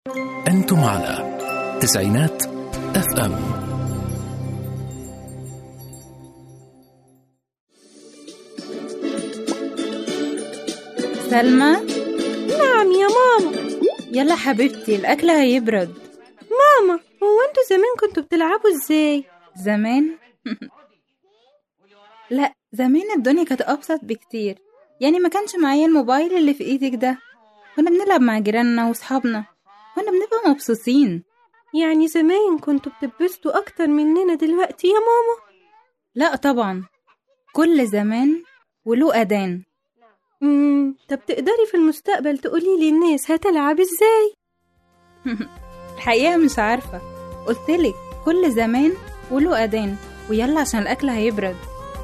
أنتم على تسعينات اف ام سلمى نعم يا ماما يلا حبيبتي الأكل هيبرد ماما هو انتوا زمان كنتوا بتلعبوا ازاي زمان لا زمان الدنيا كانت أبسط بكتير يعني ما كانش معايا الموبايل اللي في ايدك ده كنا بنلعب مع جيراننا وصحابنا كنا بنبقى مبسوطين يعني زمان كنتوا بتتبسطوا اكتر مننا دلوقتي يا ماما لا طبعا كل زمان وله أذان امم طب تقدري في المستقبل تقولي لي الناس هتلعب ازاي الحقيقة مش عارفة قلتلك كل زمان وله أذان ويلا عشان الأكل هيبرد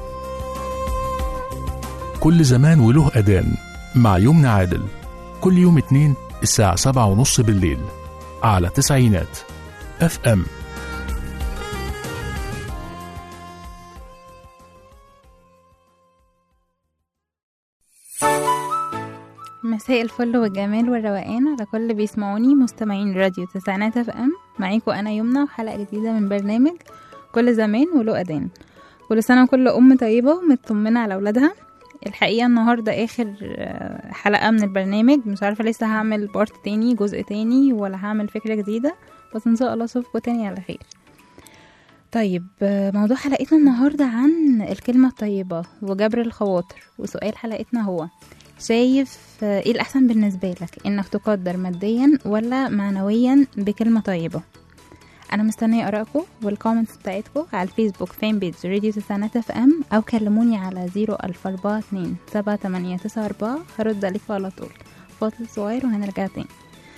كل زمان وله أذان مع يمنى عادل كل يوم اتنين الساعة سبعة ونص بالليل على تسعينات اف ام مساء الفل والجمال والروقان على كل اللي بيسمعوني مستمعين راديو تسعينات اف ام معاكم انا يمنى وحلقه جديده من برنامج كل زمان وله اذان كل سنه وكل ام طيبه ومطمنه على اولادها الحقيقه النهارده اخر آه، حلقه من البرنامج مش عارفه لسه هعمل بارت تاني جزء تاني ولا هعمل فكره جديده بس ان شاء الله اشوفكم تاني على خير طيب آه، موضوع حلقتنا النهارده عن الكلمه الطيبه وجبر الخواطر وسؤال حلقتنا هو شايف آه، ايه الاحسن بالنسبه لك انك تقدر ماديا ولا معنويا بكلمه طيبه انا مستنيه ارائكم والكومنتس بتاعتكم على الفيسبوك فان بيج راديو تسعينات اف ام او كلموني على زيرو الف اربعة اتنين سبعة تمانية تسعة اربعة هرد عليكم على طول فاصل صغير وهنرجع تاني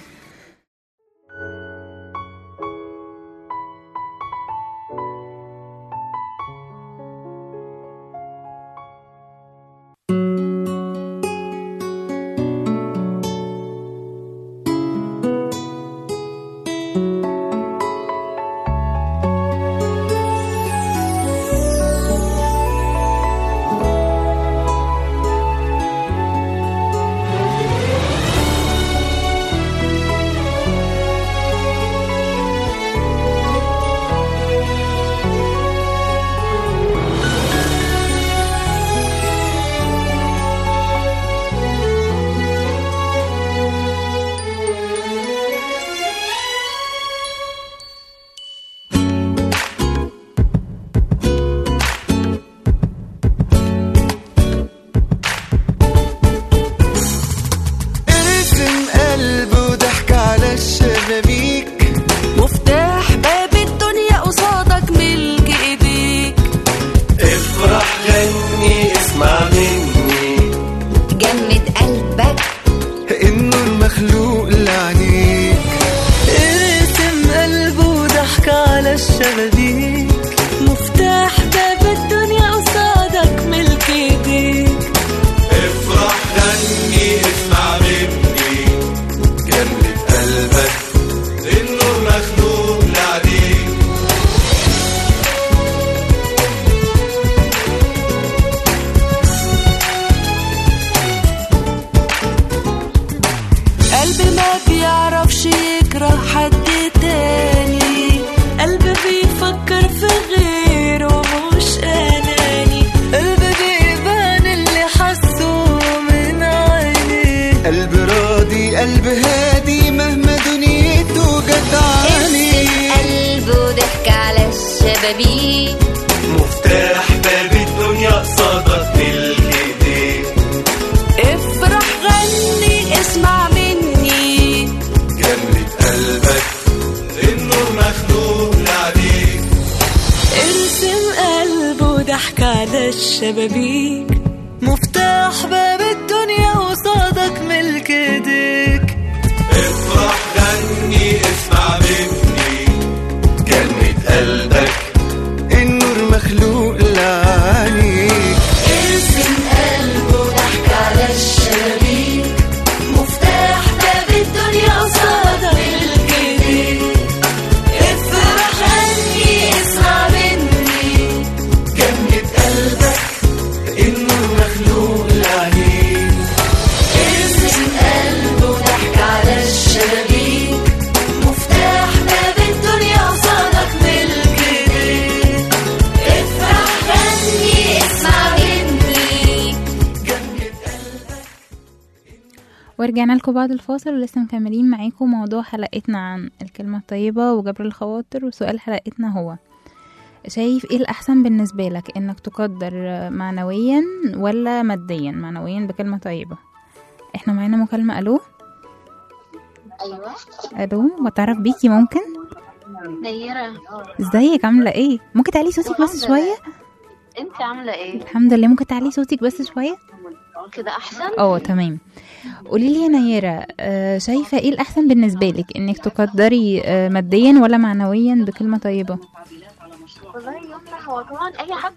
ارسم قلبه ضحك على الشبابيك مفتاح باب الدنيا قصادك ملك ايديك افرح غني اسمع مني جمد قلبك انه المخلوق لعنيك ارسم قلبه ضحك على الشبابيك مفتاح باب الدنيا قصادك ملك ايديك افرح غني اسمع مني جمد قلبك انه المخلوق لعنيك قلب ما بيعرفش يكره حد تاني قلب بيفكر في غيره مش اناني قلب بيبان اللي حسه من عينيه قلب راضي قلب هادي مهما دنيته جت عليه قلبه ضحك على الشبابيك مفتاح باب الدنيا قصادك ملك ايديك افرح غني اسمع مني جمد قلبك انه المخلوق لعنيك ارسم قلبه ضحك على الشبابيك مفتاح باب الدنيا قصادك ملك ايديك افرح غني اسمع مني جمد قلبك النور مخلوق لعنيك ارسم قلبه ضحك على الشبابيك مفتاح باب الدنيا قصادك ملك ايديك افرح غني اسمع مني جمد قلبك النور مخلوق لعنيك ارسم ورجعنا لكم بعد الفاصل ولسه مكملين معاكم موضوع حلقتنا عن الكلمة الطيبة وجبر الخواطر وسؤال حلقتنا هو شايف ايه الأحسن بالنسبة لك انك تقدر معنويا ولا ماديا معنويا بكلمة طيبة احنا معانا مكالمة الو ايوه الو بتعرف بيكي ممكن نيرة ازيك عاملة ايه ممكن تعلي صوتك بس شوية انت عاملة ايه الحمد لله ممكن تعلي صوتك بس شوية كده احسن اه تمام قولي لي يا نيرة آه، شايفة ايه الأحسن بالنسبة لك انك تقدري آه، ماديا ولا معنويا بكلمة طيبة والله يمنى هو طبعا اي حد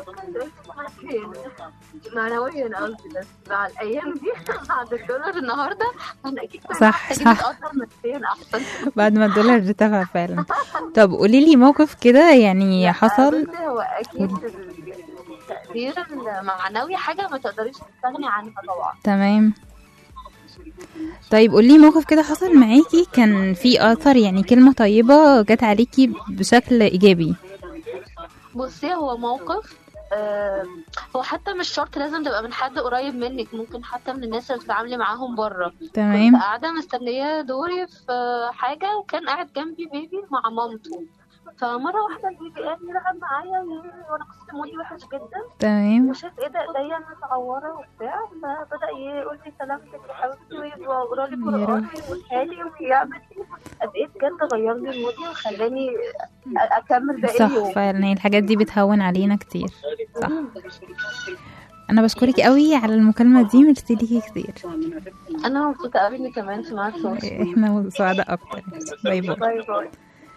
معنويا قصدي بس مع الايام دي بعد الدولار النهارده انا اكيد كنا صح، محتاجين صح. نتقدر ماديا احسن بعد ما الدولار ارتفع فعلا طب قولي لي موقف كده يعني حصل بصي، هو اكيد التقدير المعنوي حاجه ما تقدريش تستغني عنها طبعا تمام طيب قولي موقف كده حصل معاكي كان في اثر يعني كلمة طيبة جت عليكي بشكل ايجابي بصي هو موقف آه، هو حتى مش شرط لازم تبقى من حد قريب منك ممكن حتى من الناس اللي بتتعاملي معاهم بره تمام كنت قاعدة مستنية دوري في حاجة وكان قاعد جنبي بيبي مع مامته فمرة واحدة البيبي قال يلعب معايا وانا كنت مودي وحش جدا تمام وشاف ايه ده ايديا متعورة وبتاع فبدأ يقول لي سلامتك يا حبيبتي ويبقى يقرا لي يا قرآن ويقولها لي ويعمل لي قد ايه بجد غير لي مودي وخلاني اكمل باقي صح اليوم فعلا هي الحاجات دي بتهون علينا كتير صح انا بشكرك قوي على المكالمة دي ميرسي ليكي كتير انا مبسوطة قوي اني كمان سمعت صوتي احنا سعداء اكتر باي باي باي باي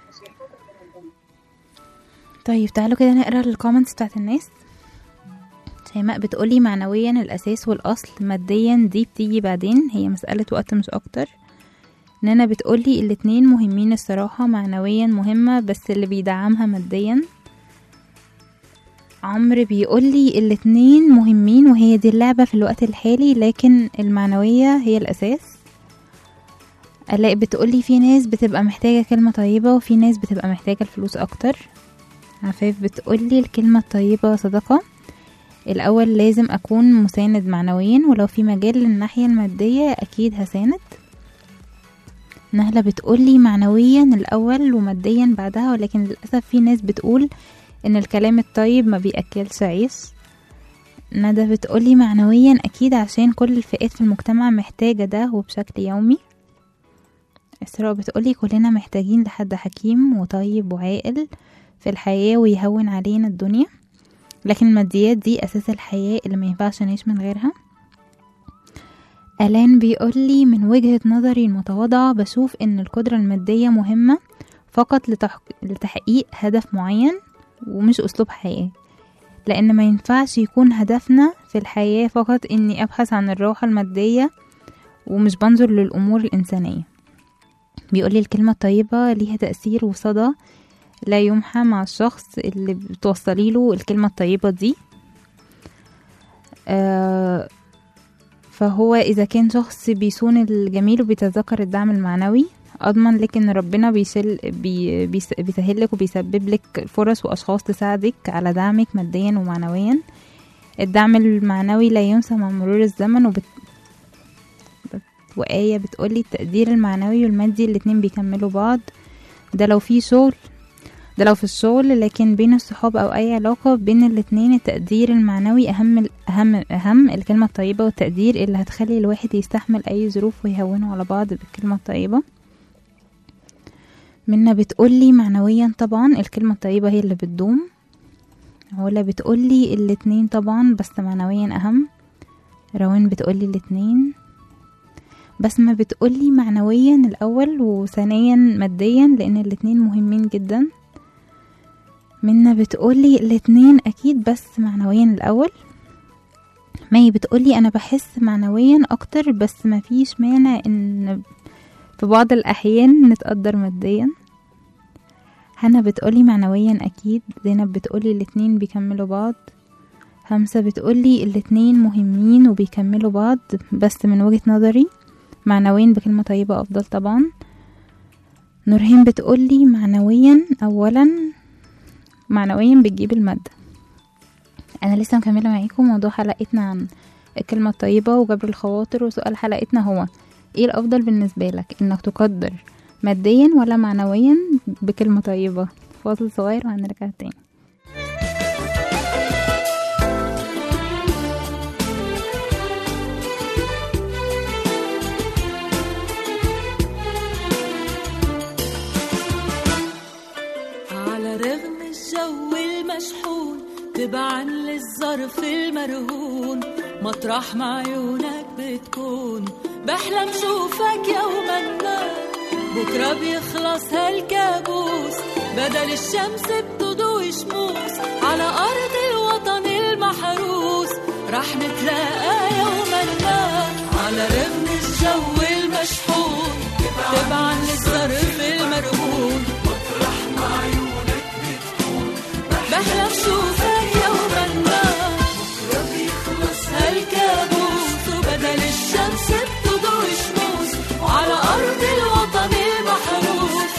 طيب تعالوا كده نقرا الكومنتس بتاعت الناس شيماء بتقولي معنويا الاساس والاصل ماديا دي بتيجي بعدين هي مسألة وقت مش اكتر نانا بتقولي الاتنين مهمين الصراحة معنويا مهمة بس اللي بيدعمها ماديا عمرو بيقولي الاتنين مهمين وهي دي اللعبة في الوقت الحالي لكن المعنوية هي الأساس ألاقي بتقولي في ناس بتبقى محتاجة كلمة طيبة وفي ناس بتبقى محتاجة الفلوس أكتر عفاف بتقولي الكلمة الطيبة صدقة الأول لازم أكون مساند معنويا ولو في مجال للناحية المادية أكيد هساند نهلة بتقولي معنويا الأول وماديا بعدها ولكن للأسف في ناس بتقول إن الكلام الطيب ما بيأكلش عيش ندى بتقولي معنويا أكيد عشان كل الفئات في المجتمع محتاجة ده وبشكل يومي إسراء بتقولي كلنا محتاجين لحد حكيم وطيب وعاقل في الحياة ويهون علينا الدنيا لكن الماديات دي أساس الحياة اللي ما ينفعش نعيش من غيرها ألان بيقولي من وجهة نظري المتواضعة بشوف إن القدرة المادية مهمة فقط لتحق... لتحقيق هدف معين ومش أسلوب حياة لأن ما ينفعش يكون هدفنا في الحياة فقط إني أبحث عن الراحة المادية ومش بنظر للأمور الإنسانية بيقولي الكلمة الطيبة ليها تأثير وصدى لا يمحى مع الشخص اللي بتوصلي له الكلمة الطيبة دي آه فهو إذا كان شخص بيصون الجميل وبيتذكر الدعم المعنوي أضمن لك إن ربنا بيشل بي بيس- بيسهلك وبيسبب لك فرص وأشخاص تساعدك على دعمك ماديا ومعنويا الدعم المعنوي لا ينسى مع مرور الزمن وبت... بت- وآية بتقولي التقدير المعنوي والمادي الاتنين بيكملوا بعض ده لو في شغل ده لو في الشغل لكن بين الصحاب او اي علاقة بين الاتنين التقدير المعنوي اهم اهم اهم الكلمة الطيبة والتقدير اللي هتخلي الواحد يستحمل اي ظروف ويهونوا على بعض بالكلمة الطيبة منا بتقولي معنويا طبعا الكلمة الطيبة هي اللي بتدوم علا بتقولي الاتنين طبعا بس معنويا اهم روان بتقولي الاتنين بسمة بتقولي معنويا الأول وثانيا ماديا لأن الاتنين مهمين جدا منا بتقولي الاتنين أكيد بس معنويا الأول مي بتقولي أنا بحس معنويا أكتر بس مفيش مانع إن في بعض الأحيان نتقدر ماديا هنا بتقولي معنويا أكيد زينب بتقولي الاتنين بيكملوا بعض همسة بتقولي الاتنين مهمين وبيكملوا بعض بس من وجهة نظري معنويا بكلمة طيبة أفضل طبعا نورهين بتقولي معنويا أولا معنويا بتجيب المادة أنا لسه مكملة معاكم موضوع حلقتنا عن الكلمة الطيبة وجبر الخواطر وسؤال حلقتنا هو ايه الافضل بالنسبة لك انك تقدر ماديا ولا معنويا بكلمة طيبة فاصل صغير وهنرجع تاني على رغم الجو المشحون تبعا للظرف المرهون مطرح ما عيونك بتكون بحلم شوفك يوما ما بكرة بيخلص هالكابوس بدل الشمس بتضوي شموس على أرض الوطن المحروس رح نتلاقى يوما ما على رغم الجو المشحون تبعا للظرف المرهون بحلم شوفك يوما ما بكرة بيخلص هالكابوس وبدل الشمس بتضوي شموس وعلى أرض الوطن المحروس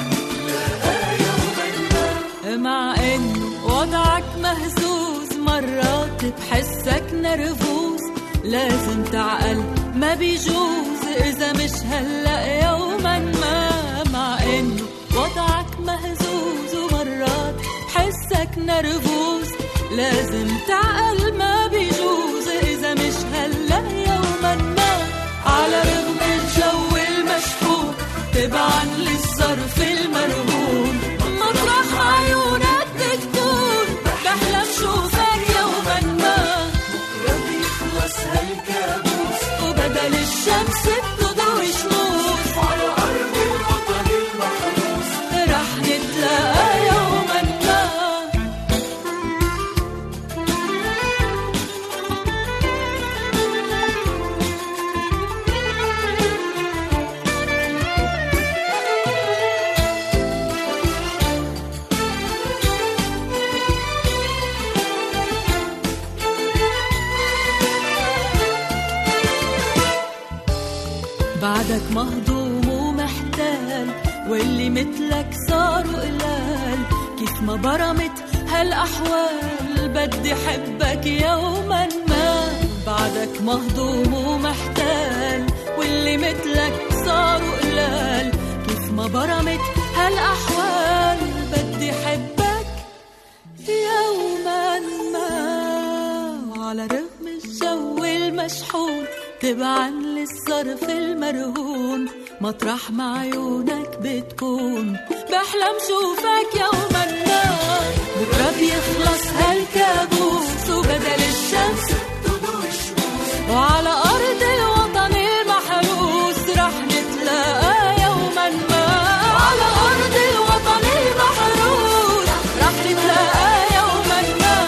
مع إنه وضعك مهزوز مرات بحسك نرفوز لازم تعقل ما بيجوز إذا مش هلأ يوما ما مع إنه وضعك مهزوز ومرات حسك نرفوز لازم تعقل ما بيجوز إذا مش هلأ يوما ما على رغم الجو المشحون تبعا للظرف المرهون مطرح عيونك بتكون بحلم شوفك يوما ما بكرة بيخلص هالكابوس وبدل الشمس بتضوي شموس على أرض الوطن المحروس رح نتلاقى يوما ما بعدك مهضوم ومحتال واللي مثلك صاروا قلال كيف ما برمت هالأحوال بدي حبك يوما ما بعدك مهضوم ومحتال واللي مثلك صاروا قلال كيف ما برمت هالأحوال بدي حبك يوما ما وعلى رغم الجو المشحون تبعا للظرف المرهون مطرح ما عيونك بتكون بحلم شوفك يوما ما بكرة بيخلص هالكابوس وبدل الشمس وعلى أرض الوطن المحروس رح نتلاقى يوما ما على أرض الوطن المحروس رح نتلاقى يوما ما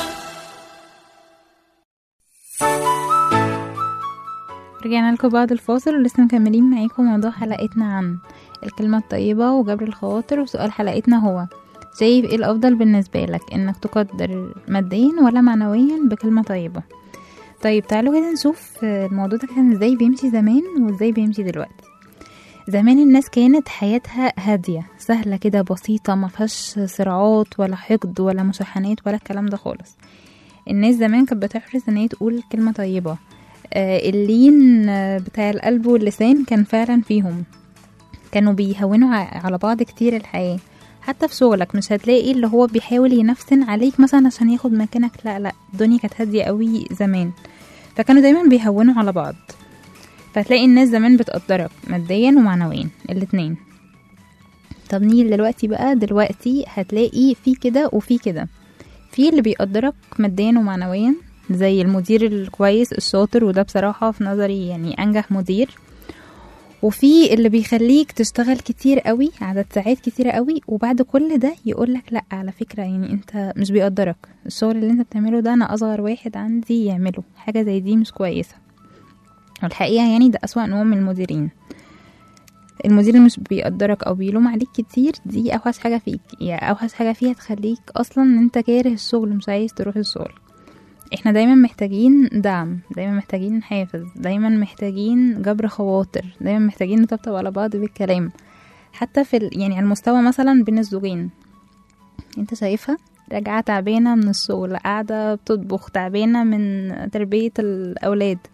رجعنا لكم بعد الفاصل ولسه مكملين معاكم موضوع حلقتنا عن الكلمة الطيبة وجبر الخواطر وسؤال حلقتنا هو شايف ايه الأفضل بالنسبة لك انك تقدر ماديا ولا معنويا بكلمة طيبة طيب تعالوا كده نشوف الموضوع ده كان ازاي بيمشي زمان وازاي بيمشي دلوقتي زمان الناس كانت حياتها هادية سهلة كده بسيطة ما فيهاش صراعات ولا حقد ولا مشاحنات ولا الكلام ده خالص الناس زمان كانت بتحرص ان هي تقول كلمة طيبة آه، اللين آه، بتاع القلب واللسان كان فعلا فيهم كانوا بيهونوا ع- على بعض كتير الحياة حتى في شغلك مش هتلاقي اللي هو بيحاول ينفسن عليك مثلا عشان ياخد مكانك لا لا الدنيا كانت هادية قوي زمان فكانوا دايما بيهونوا على بعض فتلاقي الناس زمان بتقدرك ماديا ومعنويا الاتنين طب نيجي دلوقتي بقى دلوقتي هتلاقي في كده وفي كده في اللي بيقدرك ماديا ومعنويا زي المدير الكويس الشاطر وده بصراحة في نظري يعني أنجح مدير وفي اللي بيخليك تشتغل كتير قوي عدد ساعات كتيرة قوي وبعد كل ده يقولك لا على فكرة يعني انت مش بيقدرك الشغل اللي انت بتعمله ده انا اصغر واحد عندي يعمله حاجة زي دي مش كويسة والحقيقة يعني ده أسوأ نوع من المديرين المدير اللي مش بيقدرك او بيلوم عليك كتير دي اوحش حاجة فيك يعني اوحش حاجة فيها تخليك اصلا ان انت كاره الشغل مش عايز تروح الشغل احنا دايما محتاجين دعم دايما محتاجين حافز دايما محتاجين جبر خواطر دايما محتاجين نطبطب على بعض بالكلام حتى في ال... يعني على المستوى مثلا بين الزوجين انت شايفها راجعة تعبانة من الشغل قاعدة بتطبخ تعبانة من تربية الأولاد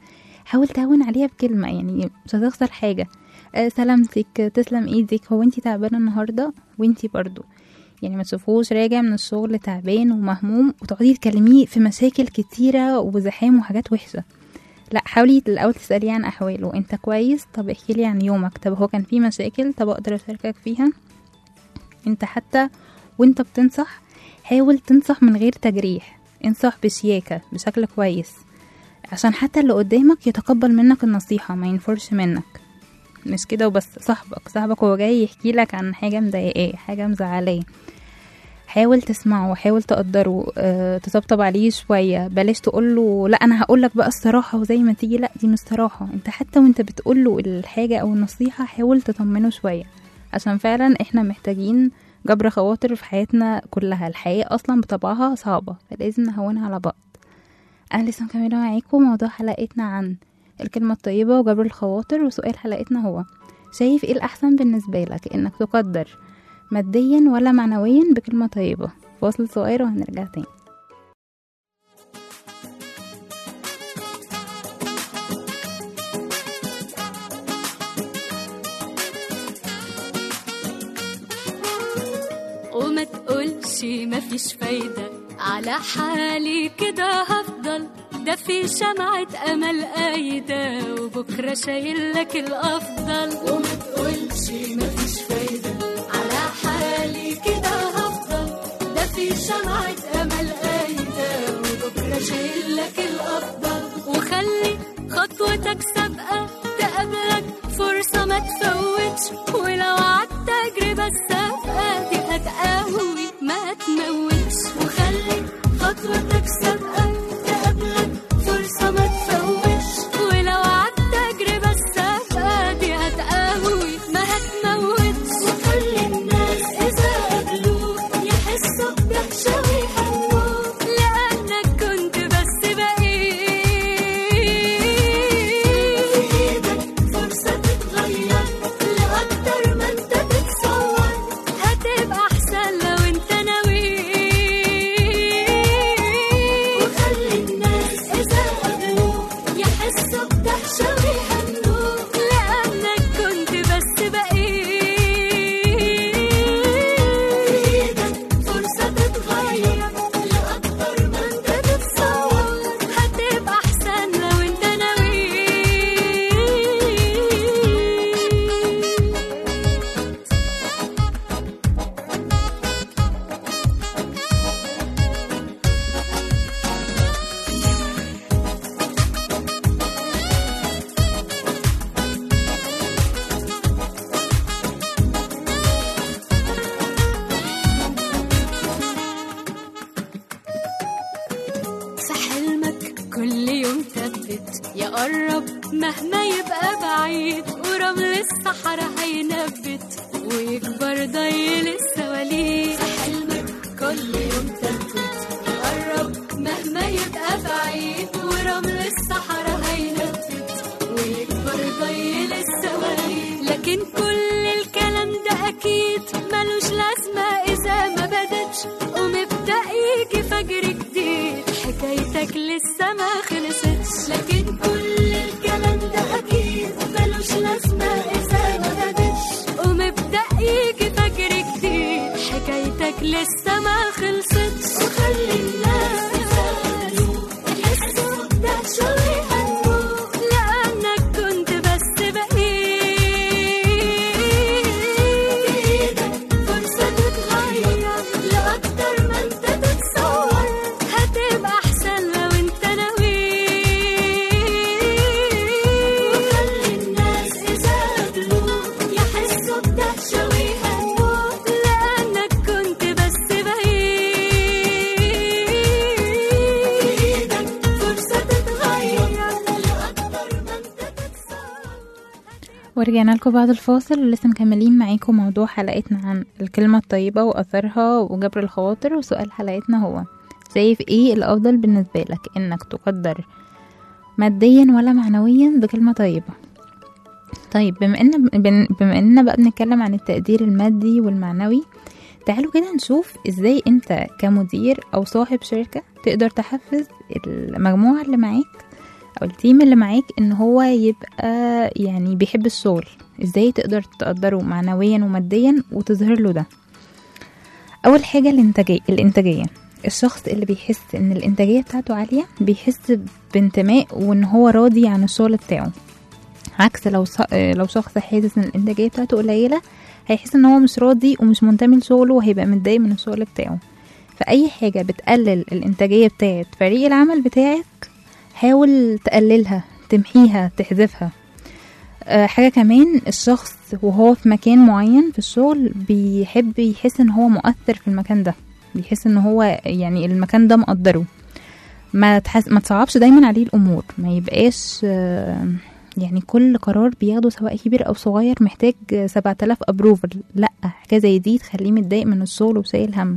حاول تهون عليها بكلمة يعني مش هتخسر حاجة آه سلامتك تسلم ايدك هو انتي تعبانة النهاردة وانتي برضو يعني ما تشوفوش راجع من الشغل تعبان ومهموم وتقعدي تكلميه في مشاكل كتيرة وزحام وحاجات وحشة لا حاولي الاول تساليه عن احواله انت كويس طب احكي لي عن يومك طب هو كان في مشاكل طب اقدر اشاركك فيها انت حتى وانت بتنصح حاول تنصح من غير تجريح انصح بشياكة بشكل كويس عشان حتى اللي قدامك يتقبل منك النصيحة ما ينفرش منك مش كده وبس صاحبك صاحبك هو جاي يحكي لك عن حاجة مضايقاه حاجة مزعلاه حاول تسمعه حاول تقدره أه، تطبطب عليه شوية بلاش تقوله لا انا هقولك بقى الصراحة وزي ما تيجي لا دي مش صراحة انت حتى وانت بتقوله الحاجة او النصيحة حاول تطمنه شوية عشان فعلا احنا محتاجين جبر خواطر في حياتنا كلها الحياة اصلا بطبعها صعبة فلازم نهونها على بعض انا لسه مكملة معاكم موضوع حلقتنا عن الكلمة الطيبة وجبر الخواطر وسؤال حلقتنا هو شايف ايه الأحسن بالنسبة لك انك تقدر ماديا ولا معنويا بكلمة طيبة فاصل صغير وهنرجع تاني وما تقولش مفيش فايدة على حالي كده هفضل ده في شمعة أمل قايدة وبكرة شايل لك الأفضل وما تقولش مفيش فايدة على حالي كده هفضل ده في شمعة أمل قايدة وبكرة شايل لك الأفضل وخلي خطوتك سابقة تقابلك فرصة ما تفوتش ولو عدت تجربة السابقة دي هتقوي ما تموتش وخلي خطوتك سابقة تقابلك فرصة ما تفوتش ولو عدت تجربة السابقة دي هتقوي ما هتموتش وخلي الناس إذا قابلوك يحسوا بدهشة ويحبوك لأنك كنت بس بقيت في إيدك فرصة تتغير لأكتر ما أنت تتصور هتبقى أحسن لو أنت ناوي وخلي الناس إذا قابلوك يحسوا بدهشة ويهنوك لأنك كنت بس بقيت في إيدك فرصة تتغير لأكتر ما أنت تتصور هتبقى أحسن لو أنت ناوي في حلمك كل يوم ثبت يا قرب مهما يبقى بعيد ورمل الصحراء هينبت ويكبر ضيل السواليف في حلمك كل يوم ثبت يا قرب مهما يبقى بعيد ورمل الصحراء هينبت ويكبر ضيل السواليف لكن كل الكلام ده اكيد ملوش لازمه اذا ما بدتش ومبدا يجي فجر جديد حكايتك لسه ما خلصتش لكن كل الكلام ده اكيد ملوش لازمه اذا ما بدتش ومبدا يجي فجر جديد حكايتك لسه ما خلصتش وخلي الناس يسألوك يحسوا بدهشة ويهنوك لأنك كنت بس بقيت بإيدك فرصة تتغير لأكتر ما أنت تتصور هتبقى أحسن لو أنت ناوي وخلي الناس إذا قابلوك يحسوا بدهشة ويهنوك لأنك كنت بس بقيت بإيدك فرصة تتغير لأكتر ما أنت تتصور ورجعنا لكم بعد الفاصل ولسه مكملين معاكم موضوع حلقتنا عن الكلمة الطيبة وأثرها وجبر الخواطر وسؤال حلقتنا هو شايف ايه الأفضل بالنسبة لك انك تقدر ماديا ولا معنويا بكلمة طيبة طيب بما ان بن- بما اننا بقى بنتكلم عن التقدير المادي والمعنوي تعالوا كده نشوف ازاي انت كمدير او صاحب شركة تقدر تحفز المجموعة اللي معاك او التيم اللي معاك ان هو يبقى يعني بيحب الشغل ازاي تقدر تقدره معنويا وماديا وتظهر له ده اول حاجه الانتاجيه الانتاجيه الشخص اللي بيحس ان الانتاجيه بتاعته عاليه بيحس بانتماء وان هو راضي عن الشغل بتاعه عكس لو ص... لو شخص حاسس ان الانتاجيه بتاعته قليله هيحس ان هو مش راضي ومش منتمي لشغله وهيبقى متضايق من الشغل بتاعه فاي حاجه بتقلل الانتاجيه بتاعه فريق العمل بتاعك حاول تقللها تمحيها تحذفها آه، حاجة كمان الشخص وهو في مكان معين في الشغل بيحب يحس ان هو مؤثر في المكان ده بيحس ان هو يعني المكان ده مقدره ما تحس ما تصعبش دايما عليه الامور ما يبقاش آه، يعني كل قرار بياخده سواء كبير او صغير محتاج 7000 ابروفل لا حاجه زي دي تخليه متضايق من الشغل وشايل هم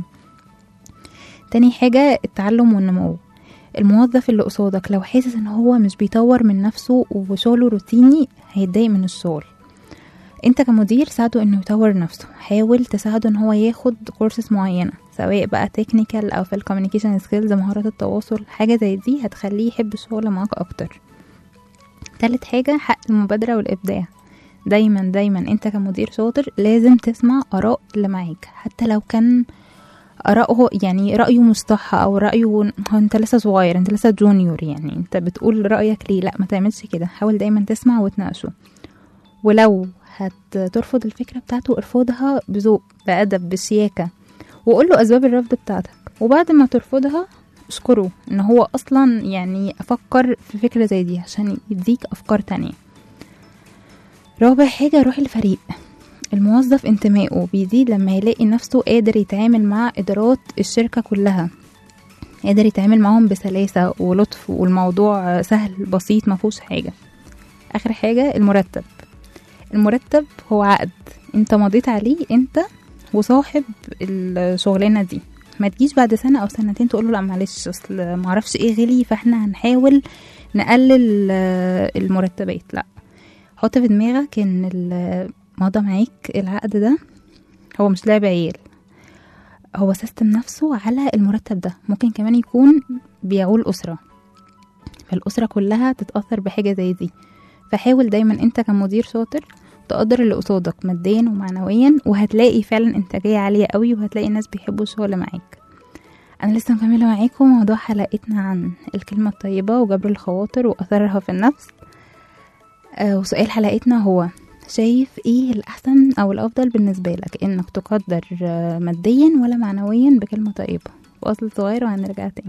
تاني حاجه التعلم والنمو الموظف اللي قصادك لو حاسس ان هو مش بيطور من نفسه وشغله روتيني هيتضايق من الشغل انت كمدير ساعده انه يطور نفسه حاول تساعده ان هو ياخد كورسز معينه سواء بقى تكنيكال او في الكوميونيكيشن سكيلز مهارات التواصل حاجه زي دي هتخليه يحب الشغل معاك اكتر تالت حاجه حق المبادره والابداع دايما دايما انت كمدير شاطر لازم تسمع اراء اللي معاك حتى لو كان آراءه يعني رأيه مش صح أو رأيه هو أنت لسه صغير أنت لسه جونيور يعني أنت بتقول رأيك ليه لأ ما تعملش كده حاول دايما تسمع وتناقشه ولو هترفض الفكرة بتاعته ارفضها بذوق بأدب بشياكة وقول له أسباب الرفض بتاعتك وبعد ما ترفضها اشكره ان هو اصلا يعني افكر في فكرة زي دي عشان يديك افكار تانية رابع حاجة روح الفريق الموظف انتمائه بيزيد لما يلاقي نفسه قادر يتعامل مع إدارات الشركة كلها قادر يتعامل معاهم بسلاسة ولطف والموضوع سهل بسيط مفهوش حاجة آخر حاجة المرتب المرتب هو عقد انت مضيت عليه انت وصاحب الشغلانة دي ما تجيش بعد سنة أو سنتين تقوله لا معلش أصل معرفش ايه غلي فاحنا هنحاول نقلل آه، المرتبات لا حط في دماغك ان ال- مضى معاك العقد ده هو مش لعب عيال هو سيستم نفسه على المرتب ده ممكن كمان يكون بيعول أسرة فالأسرة كلها تتأثر بحاجة زي دي فحاول دايما انت كمدير شاطر تقدر اللي قصادك ماديا ومعنويا وهتلاقي فعلا انتاجية عالية قوي وهتلاقي ناس بيحبوا الشغل معاك انا لسه مكملة معاكم موضوع حلقتنا عن الكلمة الطيبة وجبر الخواطر واثرها في النفس آه وسؤال حلقتنا هو شايف ايه الاحسن او الافضل بالنسبة لك انك تقدر آه، ماديا ولا معنويا بكلمة طيبة فاصل صغير وهنرجع تاني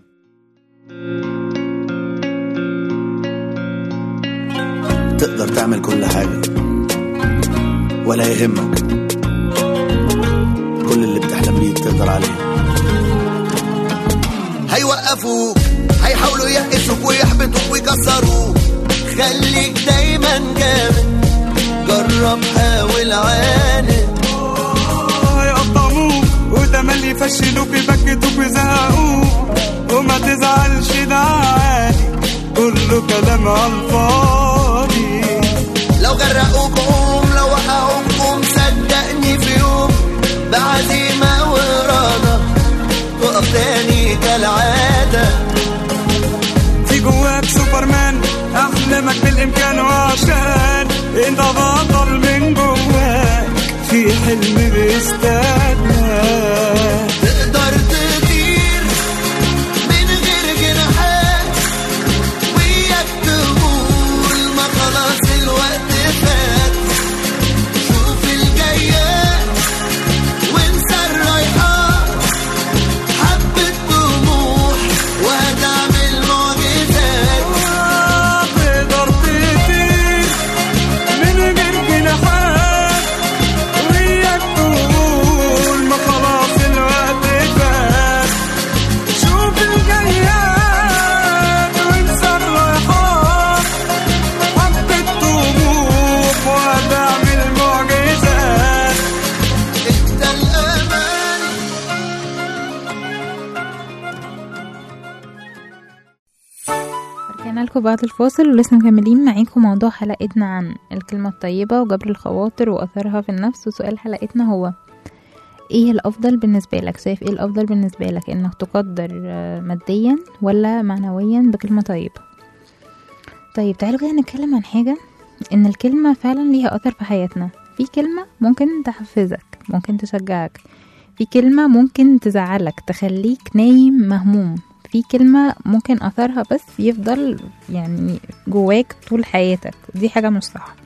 تقدر تعمل كل حاجة ولا يهمك كل اللي بتحلم بيه تقدر عليه هيوقفوك هيحاولوا يقسوك ويحبطوك ويكسروك خليك دايما جامد جرب حاول عاند هيقطعوك وتملي يفشلوك يبكتوك ويزهقوك وما تزعلش ده عادي كله كلام على الفاضي لو غرقوك قوم لو وقعوك قوم صدقني في يوم بعزيمة وإرادة تقف تاني كالعادة في جواك سوبرمان احلامك بالامكان وعشان انت بطل من جواك في حلم بيستناك تقدر تطير من غير جناحات وياك تقول ما خلاص الوقت فات شوف الجايات وانسى الرايحات حبة طموح وهتعمل معجزات تقدر تطير من غير جناحات وياك تقول ما خلاص الوقت فات شوف الجيات وانسى الرايحات حبة طموح وهتعمل معجزات انت الأمان رجعنا لكم بعد الفاصل ولسه مكملين معاكم موضوع حلقتنا عن الكلمة الطيبة وجبر الخواطر وأثرها في النفس وسؤال حلقتنا هو ايه الأفضل بالنسبة لك شايف ايه الأفضل بالنسبة لك انك تقدر آه، ماديا ولا معنويا بكلمة طيبة طيب تعالوا كده نتكلم عن حاجة ان الكلمة فعلا ليها اثر في حياتنا في كلمة ممكن تحفزك ممكن تشجعك في كلمة ممكن تزعلك تخليك نايم مهموم في كلمة ممكن اثرها بس يفضل يعني جواك طول حياتك دي حاجة مش صح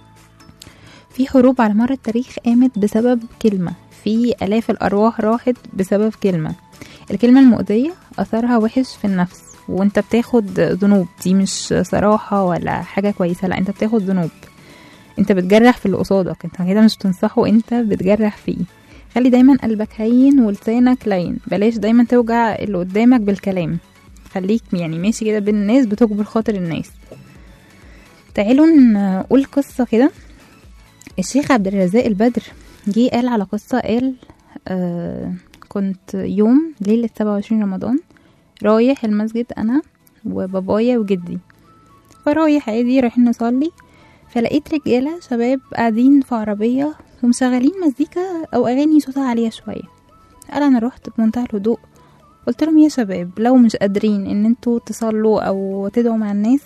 في حروب على مر التاريخ قامت بسبب كلمة في آلاف الأرواح راحت بسبب كلمة الكلمة المؤذية أثرها وحش في النفس وانت بتاخد ذنوب دي مش صراحة ولا حاجة كويسة لا انت بتاخد ذنوب انت بتجرح في اللي قصادك انت كده مش بتنصحه انت بتجرح فيه خلي دايما قلبك هين ولسانك لين بلاش دايما توجع اللي قدامك بالكلام خليك يعني ماشي كده بين الناس بتجبر خاطر الناس تعالوا نقول قصة كده الشيخ عبد الرزاق البدر جه قال على قصة قال آه كنت يوم ليلة سبعة وعشرين رمضان رايح المسجد أنا وبابايا وجدي فرايح عادي رايحين نصلي فلقيت رجالة شباب قاعدين في عربية ومشغلين مزيكا أو أغاني صوتها عالية شوية قال أنا رحت بمنتهى الهدوء قلت لهم يا شباب لو مش قادرين ان انتوا تصلوا او تدعوا مع الناس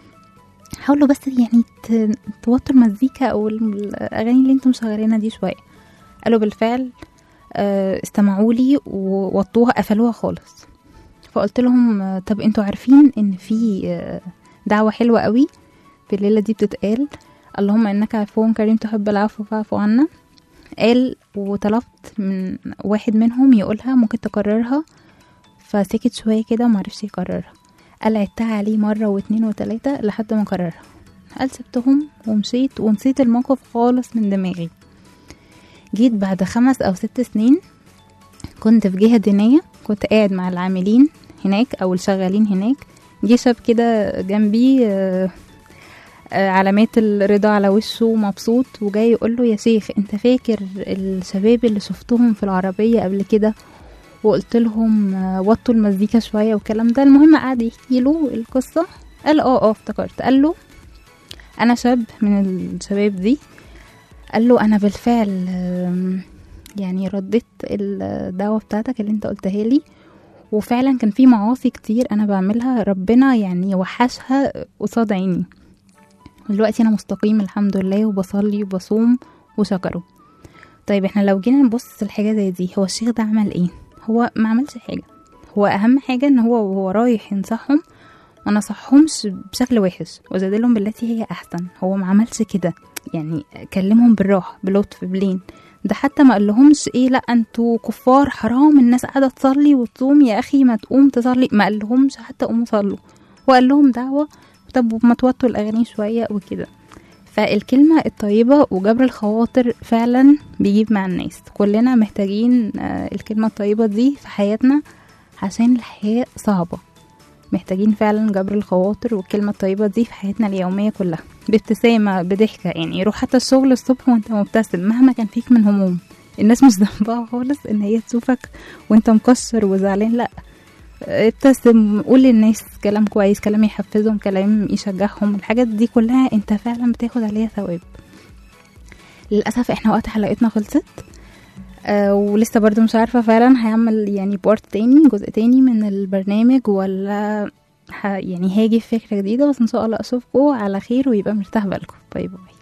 حاولوا بس يعني ت- توطوا المزيكا او الاغاني اللي انتم مشغلينها دي شويه قالوا بالفعل آه، استمعوا لي ووطوها قفلوها خالص فقلت لهم آه، طب انتوا عارفين ان في آه، دعوه حلوه قوي في الليله دي بتتقال اللهم انك عفو كريم تحب العفو فاعف عنا قال وطلبت من واحد منهم يقولها ممكن تكررها فسكت شويه كده ومعرفش يكررها قال عدتها عليه مرة واتنين وتلاتة لحد ما قررها قال سبتهم ومشيت ونسيت الموقف خالص من دماغي جيت بعد خمس أو ست سنين كنت في جهة دينية كنت قاعد مع العاملين هناك أو الشغالين هناك جه شاب كده جنبي آه، آه، علامات الرضا على وشه مبسوط وجاي يقول له يا شيخ انت فاكر الشباب اللي شفتهم في العربية قبل كده وقلت لهم آه، وطوا المزيكا شويه والكلام ده المهم قعد يحكي له القصه قال اه اه افتكرت قال له انا شاب من الشباب دي قال له انا بالفعل آم، يعني رديت الدعوه بتاعتك اللي انت قلتها لي وفعلا كان في معاصي كتير انا بعملها ربنا يعني وحشها قصاد عيني دلوقتي انا مستقيم الحمد لله وبصلي وبصوم وشكره طيب احنا لو جينا نبص الحاجه زي دي هو الشيخ ده عمل ايه هو ما عملش حاجه هو اهم حاجه ان هو وهو رايح ينصحهم ما نصحهمش بشكل وحش وجادلهم بالتي هي احسن هو ما عملش كده يعني كلمهم بالراحه بلطف بلين ده حتى ما قالهمش ايه لا انتوا كفار حرام الناس قاعده تصلي وتصوم يا اخي ما تقوم تصلي ما قالهمش حتى قوموا صلوا وقال لهم دعوه طب ما توطوا الاغاني شويه وكده فالكلمة الطيبة وجبر الخواطر فعلا بيجيب مع الناس كلنا محتاجين آه، الكلمة الطيبة دي في حياتنا عشان الحياة صعبة محتاجين فعلا جبر الخواطر والكلمة الطيبة دي في حياتنا اليومية كلها بابتسامة بضحكة يعني روح حتى الشغل الصبح وانت مبتسم مهما كان فيك من هموم الناس مش ذنبها خالص ان هي تشوفك وانت مكشر وزعلان لا ابتسم قول للناس كلام كويس كلام يحفزهم كلام يشجعهم الحاجات دي كلها انت فعلا بتاخد عليها ثواب للاسف احنا وقت حلقتنا خلصت آه ولسه برضو مش عارفه فعلا هيعمل يعني بارت تاني جزء تاني من البرنامج ولا ه يعني هاجي في فكره جديده بس ان شاء الله اشوفكم على خير ويبقى مرتاح بالكم باي باي